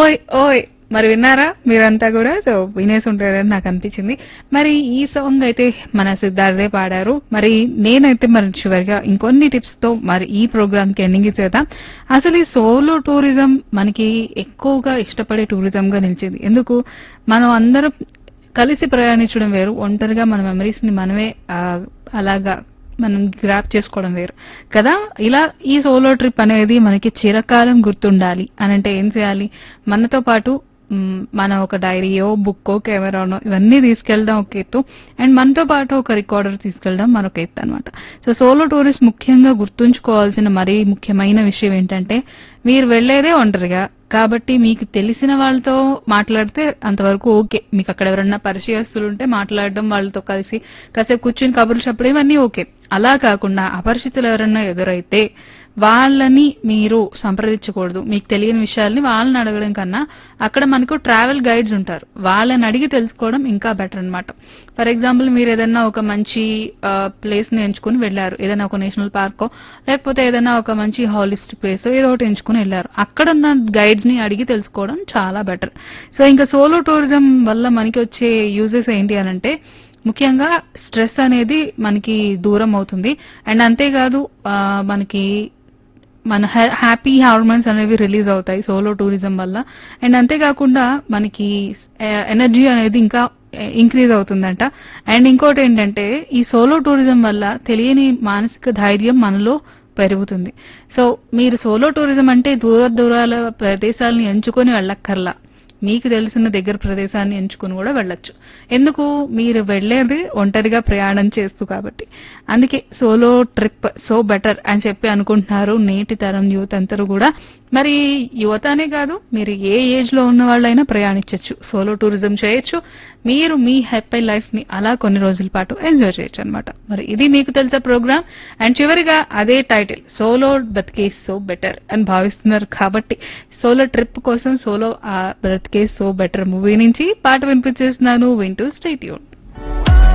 ఓయ్ ఓయ్ మరి విన్నారా మీరంతా కూడా సో వినేసి ఉంటారని నాకు అనిపించింది మరి ఈ సాంగ్ అయితే మన సిద్ధార్థే పాడారు మరి నేనైతే మరి చివరిగా ఇంకొన్ని టిప్స్ తో మరి ఈ ప్రోగ్రామ్ కి ఎండింగ్ ఇచ్చేద్దాం అసలు ఈ సోలో టూరిజం మనకి ఎక్కువగా ఇష్టపడే టూరిజం గా నిలిచింది ఎందుకు మనం అందరం కలిసి ప్రయాణించడం వేరు ఒంటరిగా మన మెమరీస్ ని మనమే ఆ, అలాగా మనం గ్రాప్ చేసుకోవడం వేరు కదా ఇలా ఈ సోలో ట్రిప్ అనేది మనకి చిరకాలం గుర్తుండాలి అని అంటే ఏం చేయాలి మనతో పాటు మ్, మన ఒక డైరీయో బుక్కో కెమెరానో ఇవన్నీ తీసుకెళ్ళడం ఒక ఎత్తు అండ్ మనతో పాటు ఒక రికార్డర్ తీసుకెళ్ళడం మరొక ఎత్తు అనమాట సో సోలో టూరిస్ట్ ముఖ్యంగా గుర్తుంచుకోవాల్సిన మరీ ముఖ్యమైన విషయం ఏంటంటే మీరు వెళ్లేదే ఒంటరిగా కాబట్టి మీకు తెలిసిన వాళ్ళతో మాట్లాడితే అంతవరకు ఓకే మీకు అక్కడ ఎవరన్నా పరిచయస్తులు ఉంటే మాట్లాడడం వాళ్ళతో కలిసి కాసేపు కూర్చుని కబుర్లు చెప్పడం ఇవన్నీ ఓకే అలా కాకుండా అపరిచితులు ఎవరన్నా ఎదురైతే వాళ్ళని మీరు సంప్రదించకూడదు మీకు తెలియని విషయాల్ని వాళ్ళని అడగడం కన్నా అక్కడ మనకు ట్రావెల్ గైడ్స్ ఉంటారు వాళ్ళని అడిగి తెలుసుకోవడం ఇంకా బెటర్ అన్నమాట ఫర్ ఎగ్జాంపుల్ మీరు ఏదైనా ఒక మంచి ప్లేస్ ని ఎంచుకుని వెళ్ళారు ఏదైనా ఒక నేషనల్ పార్కో లేకపోతే ఏదైనా ఒక మంచి హాలిస్ట్ ప్లేస్ ఏదో ఒకటి ఎంచుకుని వెళ్ళారు అక్కడ ఉన్న గైడ్స్ ని అడిగి తెలుసుకోవడం చాలా బెటర్ సో ఇంకా సోలో టూరిజం వల్ల మనకి వచ్చే యూజెస్ ఏంటి అని అంటే ముఖ్యంగా స్ట్రెస్ అనేది మనకి దూరం అవుతుంది అండ్ అంతేకాదు ఆ, మనకి మన హ్యాపీ హార్మోన్స్ అనేవి రిలీజ్ అవుతాయి సోలో టూరిజం వల్ల అండ్ అంతేకాకుండా మనకి ఎనర్జీ అనేది ఇంకా ఇంక్రీజ్ అవుతుందంట అండ్ ఇంకోటి ఏంటంటే ఈ సోలో టూరిజం వల్ల తెలియని మానసిక ధైర్యం మనలో పెరుగుతుంది సో మీరు సోలో టూరిజం అంటే దూర దూరాల ప్రదేశాలను ఎంచుకొని వెళ్ళక్కర్లా మీకు తెలిసిన దగ్గర ప్రదేశాన్ని ఎంచుకుని కూడా వెళ్ళొచ్చు ఎందుకు మీరు వెళ్ళేది ఒంటరిగా ప్రయాణం చేస్తూ కాబట్టి అందుకే సోలో ట్రిప్ సో బెటర్ అని చెప్పి అనుకుంటున్నారు నేటి తరం యూత్ అందరూ కూడా మరి యువత అనే కాదు మీరు ఏ ఏజ్ లో ఉన్న వాళ్ళైనా ప్రయాణించవచ్చు సోలో టూరిజం చేయొచ్చు మీరు మీ హ్యాపీ లైఫ్ ని అలా కొన్ని రోజుల పాటు ఎంజాయ్ చేయొచ్చు అనమాట మరి ఇది మీకు తెలిసే ప్రోగ్రామ్ అండ్ చివరిగా అదే టైటిల్ సోలో బతికే సో బెటర్ అని భావిస్తున్నారు కాబట్టి సోలో ట్రిప్ కోసం సోలో బ్రతికే సో బెటర్ మూవీ నుంచి పాట వినిపించేస్తున్నాను వింటూ స్టేట్ యూన్